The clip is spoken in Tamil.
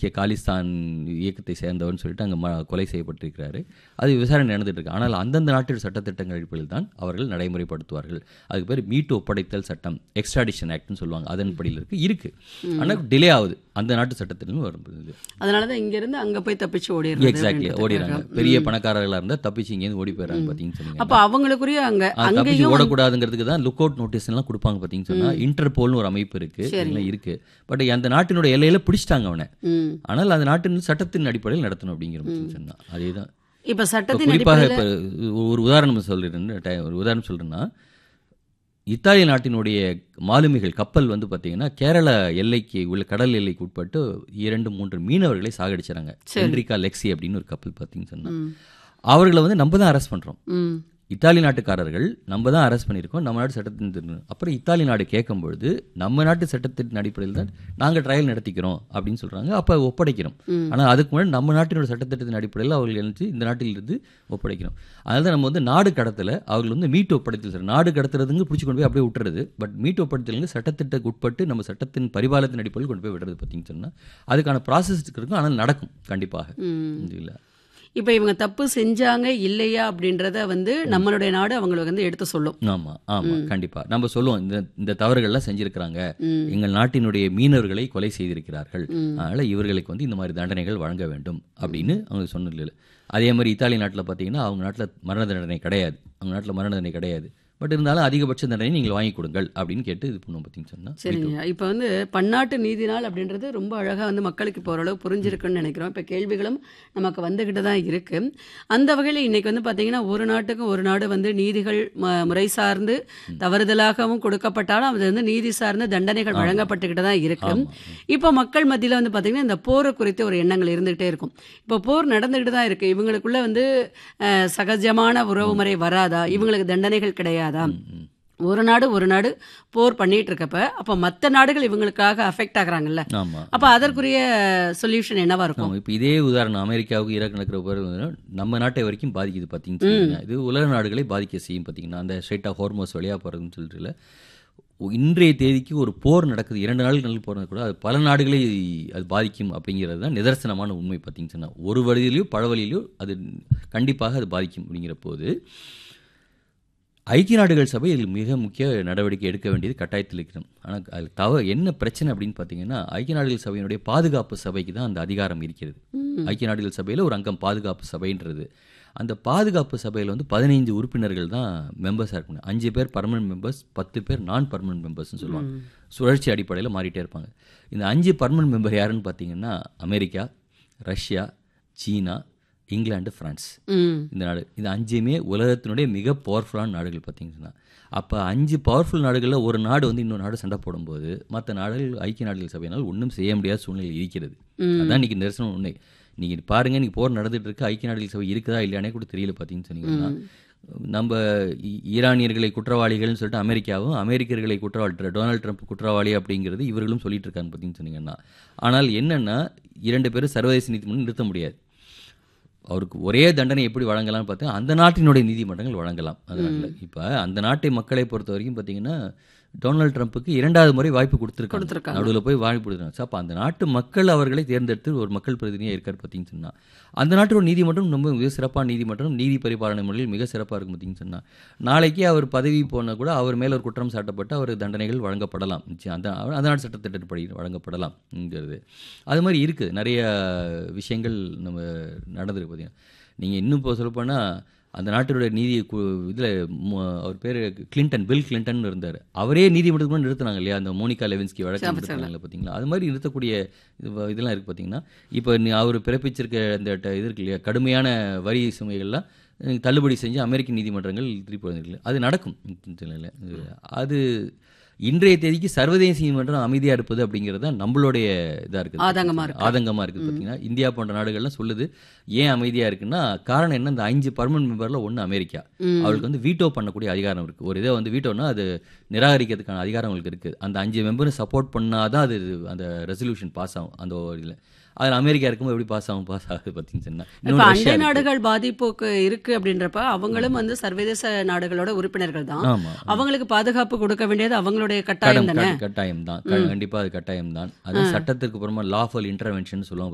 ஐக்கிய காலிஸ்தான் இயக்கத்தை சேர்ந்தவர்னு சொல்லிட்டு அங்கே ம கொலை செய்யப்பட்டிருக்கிறாரு அது விசாரணை நடந்துட்டு இருக்கு ஆனால் அந்தந்த நாட்டின் சட்டத்திட்டங்கள் அடிப்படையில் தான் அவர்கள் நடைமுறைப்படுத்துவார்கள் அதுக்கு பேர் மீட்டு ஒப்படைத்தல் சட்டம் எக்ஸ்ட்ராடிஷன் ஆக்ட்னு சொல்லுவாங்க அதன்படியில் இருக்கு இருக்கு ஆனால் டிலே ஆகுது அந்த நாட்டு சட்டத்திலும் வரும் இது அதனால தான் இங்கிருந்து அங்க போய் தப்பிச்சு ஓடிடுறது எக்ஸாக்ட்லி அப்படின்றதுக்காக. ஓடிறாங்க பெரிய பணக்காரர்களாக இருந்தால் தப்பிச்சு இங்கேருந்து ஓடி போயிடறாங்க பார்த்தீங்கன்னு சொன்னீங்க அப்ப அவங்களுக்குரிய அங்க ஆ, தப்பிச்சு அங்கேயும் ஓடக்கூடாதுங்கிறதுக்கு தான் லுக் அவுட் நோட்டீஸ் எல்லாம் கொடுப்பாங்க பார்த்தீங்கன்னு சொன்னா இன்டர்போல்னு ஒரு அமைப்பு இருக்கு இதெல்லாம் இருக்கு பட் அந்த நாட்டினுடைய எல்லையில பிடிச்சிட்டாங்க அவனை ம். ஆனால் அந்த நாட்டின் சட்டத்தின் அடிப்படையில் நடத்தணும் அப்படிங்கிற மாதிரி சொன்னா அதேதான் இப்ப இப்ப சட்டத்தின் குறிப்பாக அடிப்படையில் இப்போ ஒரு உதாரணம் சொல்லிடுறேன் டை- ஒரு உதாரணம் சொல்றேன்னா இத்தாலி நாட்டினுடைய மாலுமிகள் கப்பல் வந்து பார்த்தீங்கன்னா கேரள எல்லைக்கு உள்ள கடல் எல்லைக்கு உட்பட்டு இரண்டு மூன்று மீனவர்களை சாகடிச்சாங்க என்ரிகா லெக்ஸி அப்படின்னு ஒரு கப்பல் பார்த்தீங்கன்னு சொன்னா அவர்களை வந்து நம்ம தான் அரெஸ்ட் பண்றோம் ம். இத்தாலி நாட்டுக்காரர்கள் நம்ம தான் அரெஸ்ட் பண்ணியிருக்கோம் நம்ம நாட்டு சட்டத்தின் திரு- அப்புறம் இத்தாலி நாடு கேட்கும் பொழுது நம்ம நாட்டு சட்டத்தின் அடிப்படையில் தான் நாங்கள் ட்ரையல் நடத்திக்கிறோம் அப்படின்னு சொல்றாங்க அப்போ ஒப்படைக்கிறோம் ஆனால் அதுக்கு முன்னாடி நம்ம நாட்டினோட சட்டத்திட்டத்தின் அடிப்படையில் அவர்கள் எழுந்து இந்த நாட்டிலிருந்து ஒப்படைக்கிறோம் அதனால தான் நம்ம வந்து நாடு கடத்தல அவர்கள் வந்து மீட்டு ஒப்படைத்தல் சார் நாடு கடத்துறதுங்க பிடிச்சி கொண்டு போய் அப்படியே விட்டுறது பட் மீட்டு ஒப்படைத்தலுங்க சட்டத்திட்டக்கு உட்பட்டு நம்ம சட்டத்தின் பரிபாலத்தின் அடிப்படையில் கொண்டு போய் விடுறது பார்த்தீங்கன்னு சொன்னால் அதுக்கான ப்ராசஸ் இருக்கும் ஆனால் நடக்கும் கண்டிப்பாக இது இல்லை இப்ப இவங்க தப்பு செஞ்சாங்க இல்லையா அப்படின்றத வந்து நம்மளுடைய நாடு அவங்களுக்கு வந்து எடுத்து சொல்லும் ஆமா ஆமா கண்டிப்பா நம்ம சொல்லுவோம் இந்த இந்த தவறுகள்லாம் செஞ்சிருக்கிறாங்க எங்கள் நாட்டினுடைய மீனவர்களை கொலை செய்திருக்கிறார்கள் அதனால இவர்களுக்கு வந்து இந்த மாதிரி தண்டனைகள் வழங்க வேண்டும் அப்படின்னு அவங்க சொன்னது அதே மாதிரி இத்தாலி நாட்டில் பார்த்தீங்கன்னா அவங்க நாட்டில் மரண தண்டனை கிடையாது அவங்க நாட்டில் மரண தண்டனை கிடையாது பட் இருந்தாலும் அதிகபட்ச தண்டனை நீங்கள் வாங்கி கொடுங்கள் அப்படின்னு கேட்டு இது பண்ணுவோம் பார்த்தீங்கன்னு சொன்னா சரிங்க இப்போ வந்து பன்னாட்டு நீதி நாள் அப்படின்றது ரொம்ப அழகாக வந்து மக்களுக்கு இப்போ ஓரளவு புரிஞ்சிருக்குன்னு நினைக்கிறோம் இப்போ கேள்விகளும் நமக்கு வந்துக்கிட்டு தான் இருக்கு அந்த வகையில் இன்னைக்கு வந்து பார்த்தீங்கன்னா ஒரு நாட்டுக்கு ஒரு நாடு வந்து நீதிகள் ம- முறை சார்ந்து தவறுதலாகவும் கொடுக்கப்பட்டாலும் அது வந்து நீதி சார்ந்த தண்டனைகள் வழங்கப்பட்டுக்கிட்டு தான் இருக்கு இப்போ மக்கள் மத்தியில் வந்து பார்த்தீங்கன்னா இந்த போரை குறித்து ஒரு எண்ணங்கள் இருந்துகிட்டே இருக்கும் இப்போ போர் நடந்துகிட்டு தான் இருக்கு இவங்களுக்குள்ள வந்து அஹ், சகஜமான உறவு முறை வராதா இவங்களுக்கு தண்டனைகள் கிடையாதா ஒரு நாடு ஒரு நாடு போர் பண்ணிட்டு இருக்கப்ப அப்ப மத்த நாடுகள் இவங்களுக்காக அஃபெக்ட் ஆகுறாங்கல்ல ஆமா அப்ப அதற்குரிய சொல்யூஷன் என்னவா இருக்கும் ஆமா இப்போ இதே உதாரணம் அமெரிக்காவுக்கு ஈராக் நடக்கிற போர் வந்து நம்ம நாட்டை வரைக்கும் பாதிக்குது பார்த்தீங்கன்னா இது உலக நாடுகளை பாதிக்க செய்யும் பார்த்தீங்கன்னா அந்த ஸ்ட்ரைட் ஆஃப் ஹார்மோஸ் வழியாக போகிறதுன்னு சொல்லிட்டு இன்றைய தேதிக்கு ஒரு போர் நடக்குது இரண்டு நாடுகள் போகிறது கூட அது பல நாடுகளை அது பாதிக்கும் அப்படிங்கிறது தான் நிதர்சனமான உண்மை பார்த்தீங்கன்னு சொன்னா ஒரு வழியிலையோ பல வழியிலையோ அது கண்டிப்பாக அது பாதிக்கும் அப்படிங்கிற போது ஐக்கிய நாடுகள் சபை இதில் மிக முக்கிய நடவடிக்கை எடுக்க வேண்டியது கட்டாயத்தில் இருக்கிறோம் ஆனால் அது தவ என்ன பிரச்சனை அப்படின்னு பார்த்தீங்கன்னா ஐக்கிய நாடுகள் சபையினுடைய பாதுகாப்பு சபைக்கு தான் அந்த அதிகாரம் இருக்கிறது ஐக்கிய நாடுகள் சபையில் ஒரு அங்கம் பாதுகாப்பு சபைன்றது அந்த பாதுகாப்பு சபையில் வந்து பதினைந்து உறுப்பினர்கள் தான் மெம்பர்ஸாக இருப்பாங்க அஞ்சு பேர் பர்மனன்ட் மெம்பர்ஸ் பத்து பேர் நான் பர்மனன்ட் மெம்பர்ஸ்னு சொல்லுவாங்க சுழற்சி அடிப்படையில் மாறிட்டே இருப்பாங்க இந்த அஞ்சு பர்மனன்ட் மெம்பர் யாருன்னு பார்த்தீங்கன்னா அமெரிக்கா ரஷ்யா சீனா இங்கிலாந்து பிரான்ஸ் ம் இந்த நாடு இந்த அஞ்சுமே உலகத்தினுடைய மிக பவர்ஃபுல்லான நாடுகள் பார்த்தீங்கன்னா அப்போ அஞ்சு பவர்ஃபுல் நாடுகளில் ஒரு நாடு வந்து இன்னொரு நாடு சண்டை போடும்போது மற்ற நாடுகள் ஐக்கிய நாடுகள் சபையினால் ஒன்றும் செய்ய முடியாத சூழ்நிலை இருக்கிறது அதான் இன்னைக்கு நிதர்சனம் உண்மை நீங்கள் பாருங்க இன்னைக்கு போர் நடந்துட்டு இருக்கு ஐக்கிய நாடுகள் சபை இருக்குதா இல்லையானே கூட தெரியல பார்த்தீங்கன்னு சொன்னீங்கன்னா நம்ம ஈ- ஈரானியர்களை குற்றவாளிகள்னு சொல்லிட்டு அமெரிக்காவும் அமெரிக்கர்களை குற்றவாளி டொனால்ட் ட்ரம்ப் குற்றவாளி அப்படிங்கிறது இவர்களும் சொல்லிட்டு இருக்காங்க பார்த்தீங்கன்னு சொன்னீங்கன்னா ஆனால் என்னன்னா இரண்டு பேரும் சர்வதேச நீதிமன்றம் நிறுத்த முடியாது அவருக்கு ஒரே தண்டனை எப்படி வழங்கலாம்னு பார்த்தா அந்த நாட்டினுடைய நீதிமன்றங்கள் வழங்கலாம் அதனால இப்போ அந்த நாட்டை மக்களை பொறுத்த வரைக்கும் பார்த்தீங்கன்னா டொனால்ட் ட்ரம்ப்புக்கு இரண்டாவது முறை வாய்ப்பு கொடுத்துருக்காங்க கொடுத்திருக்காங்க. நடுவில் போய் வாய்ப்பு கொடுத்துருக்காங்க அப்போ அந்த நாட்டு மக்கள் அவர்களை தேர்ந்தெடுத்து ஒரு மக்கள் பிரதிநிதியாக இருக்கார் பார்த்தீங்கன்னு சொன்னா அந்த நாட்டோட நீதிமன்றம் ரொம்ப மிக சிறப்பான நீதிமன்றம் நீதி பரிபாலனை முறையில் மிக சிறப்பாக இருக்கும் பார்த்தீங்கன்னு சொன்னா நாளைக்கு அவர் பதவி போனால் கூட அவர் மேல ஒரு குற்றம் சாட்டப்பட்டு அவர் தண்டனைகள் வழங்கப்படலாம் நிச்சயம் அந்த அந்த நாட்டு சட்டத்திட்டப்படி வழங்கப்படலாம்ங்கிறது அது மாதிரி இருக்குது நிறைய விஷயங்கள் நம்ம நடந்திருக்கு பார்த்தீங்கன்னா நீங்கள் இன்னும் இப்போ சொல்லப்போனால் அந்த நாட்டினுடைய நீதி இதில் அவர் பேர் கிளின்டன் பில் கிளின்டன் இருந்தார் அவரே நீதிமன்றத்துக்கு முன்னாடி நிறுத்தினாங்க இல்லையா அந்த மோனிகா லெவின்ஸ்கி வழக்கு நிறுத்தினாங்களா பார்த்தீங்களா அது மாதிரி நிறுத்தக்கூடிய இது வ- இதெல்லாம் இருக்குது பார்த்தீங்கன்னா இப்போ நீ அவர் பிறப்பிச்சிருக்க அந்த ட- இது இருக்கு இல்லையா கடுமையான வரி சுமைகள்லாம் அஹ், தள்ளுபடி செஞ்சு அமெரிக்க நீதிமன்றங்கள் திருப்பி வந்திருக்கு அது நடக்கும் இல்ல, அது இன்றைய தேதிக்கு சர்வதேச நீதிமன்றம் அமைதியாக இருப்பது அப்படிங்கிறது தான் நம்மளுடைய இதாக இருக்குது ஆதங்கமா இருக்கு. ஆதங்கமாக இருக்குது பார்த்தீங்கன்னா இந்தியா போன்ற நாடுகள்லாம் சொல்லுது ஏன் அமைதியாக இருக்குன்னா காரணம் என்ன இந்த அஞ்சு பர்மனன்ட் மெம்பரில் ஒன்று அமெரிக்கா அவளுக்கு வந்து வீட்டோ பண்ணக்கூடிய அதிகாரம் இருக்குது ஒரு இதை வந்து வீட்டோனா அது நிராகரிக்கிறதுக்கான அதிகாரம் அவங்களுக்கு இருக்குது அந்த அஞ்சு மெம்பரும் சப்போர்ட் பண்ணாதான் அது அந்த ரெசல்யூஷன் பாஸ் ஆகும் அந்த இதில் அதில் அமெரிக்கா இருக்கும்போது எப்படி பாஸ் ஆகும் பாஸ் ஆகுது பார்த்தீங்கன்னு சொன்னா இப்ப இன்னொன்று அண்டை ரஷ்யா இருக்கு. நாடுகள் பாதிப்புக்கு இருக்கு அப்படின்றப்ப அவங்களும் வந்து சர்வதேச நாடுகளோட உறுப்பினர்கள் தான் ஆமா அவங்களுக்கு பாதுகாப்பு கொடுக்க வேண்டியது அவங்களுடைய கட்டாயம் கடம் தானே கட்டாயம் தான் கண்டிப்பா அது கட்டாயம் தான் அது சட்டத்திற்கு அப்புறமா லாஃபல் இன்டர்வென்ஷன் சொல்லுவாங்க